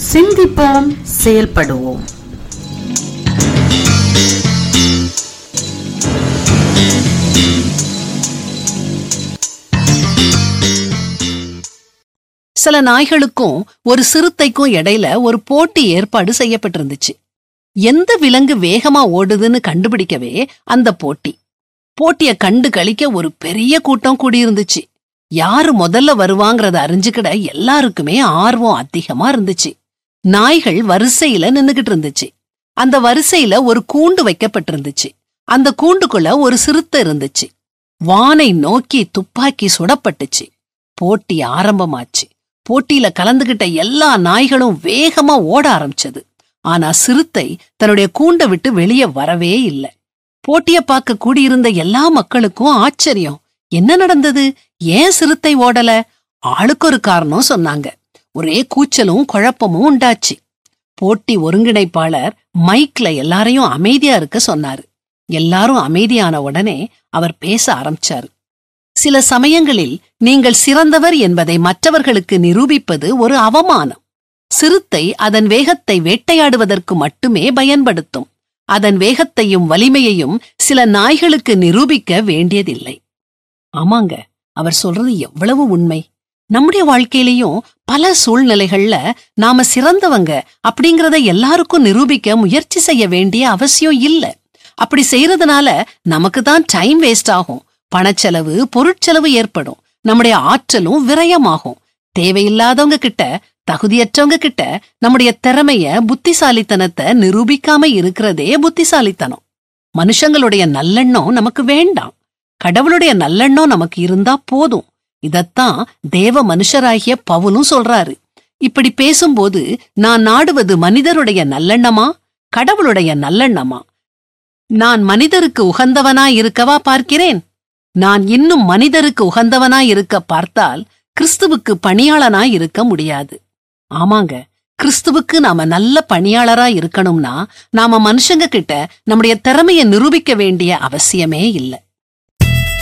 சிந்திப்போம் செயல்படுவோம் சில நாய்களுக்கும் ஒரு சிறுத்தைக்கும் இடையில ஒரு போட்டி ஏற்பாடு செய்யப்பட்டிருந்துச்சு எந்த விலங்கு வேகமா ஓடுதுன்னு கண்டுபிடிக்கவே அந்த போட்டி போட்டிய கண்டு கழிக்க ஒரு பெரிய கூட்டம் கூடியிருந்துச்சு யாரு முதல்ல வருவாங்கறத அறிஞ்சுக்கிட எல்லாருக்குமே ஆர்வம் அதிகமா இருந்துச்சு நாய்கள் வரிசையில நின்னுகிட்டு இருந்துச்சு அந்த வரிசையில ஒரு கூண்டு வைக்கப்பட்டிருந்துச்சு அந்த கூண்டுக்குள்ள ஒரு சிறுத்தை இருந்துச்சு வானை நோக்கி துப்பாக்கி சுடப்பட்டுச்சு போட்டி ஆரம்பமாச்சு போட்டியில கலந்துகிட்ட எல்லா நாய்களும் வேகமா ஓட ஆரம்பிச்சது ஆனா சிறுத்தை தன்னுடைய கூண்டை விட்டு வெளியே வரவே இல்ல போட்டிய பார்க்க கூடியிருந்த எல்லா மக்களுக்கும் ஆச்சரியம் என்ன நடந்தது ஏன் சிறுத்தை ஓடல ஆளுக்கு ஒரு காரணம் சொன்னாங்க ஒரே கூச்சலும் குழப்பமும் உண்டாச்சு போட்டி ஒருங்கிணைப்பாளர் மைக்ல எல்லாரையும் அமைதியா இருக்க சொன்னாரு எல்லாரும் அமைதியான உடனே அவர் பேச ஆரம்பிச்சாரு சில சமயங்களில் நீங்கள் சிறந்தவர் என்பதை மற்றவர்களுக்கு நிரூபிப்பது ஒரு அவமானம் சிறுத்தை அதன் வேகத்தை வேட்டையாடுவதற்கு மட்டுமே பயன்படுத்தும் அதன் வேகத்தையும் வலிமையையும் சில நாய்களுக்கு நிரூபிக்க வேண்டியதில்லை ஆமாங்க அவர் சொல்றது எவ்வளவு உண்மை நம்முடைய வாழ்க்கையிலையும் பல சூழ்நிலைகள்ல நாம சிறந்தவங்க அப்படிங்கறத எல்லாருக்கும் நிரூபிக்க முயற்சி செய்ய வேண்டிய அவசியம் இல்ல அப்படி செய்யறதுனால நமக்கு தான் டைம் வேஸ்ட் ஆகும் பணச்செலவு பொருட்செலவு ஏற்படும் நம்முடைய ஆற்றலும் விரயமாகும் தேவையில்லாதவங்க கிட்ட தகுதியற்றவங்க கிட்ட நம்முடைய திறமைய புத்திசாலித்தனத்தை நிரூபிக்காம இருக்கிறதே புத்திசாலித்தனம் மனுஷங்களுடைய நல்லெண்ணம் நமக்கு வேண்டாம் கடவுளுடைய நல்லெண்ணம் நமக்கு இருந்தா போதும் இதத்தான் தேவ மனுஷராகிய பவுலும் சொல்றாரு இப்படி பேசும்போது நான் நாடுவது மனிதருடைய நல்லெண்ணமா கடவுளுடைய நல்லெண்ணமா நான் மனிதருக்கு உகந்தவனாய் இருக்கவா பார்க்கிறேன் நான் இன்னும் மனிதருக்கு உகந்தவனாய் இருக்க பார்த்தால் கிறிஸ்துவுக்கு பணியாளனாய் இருக்க முடியாது ஆமாங்க கிறிஸ்துவுக்கு நாம நல்ல பணியாளரா இருக்கணும்னா நாம மனுஷங்க கிட்ட நம்முடைய திறமைய நிரூபிக்க வேண்டிய அவசியமே இல்லை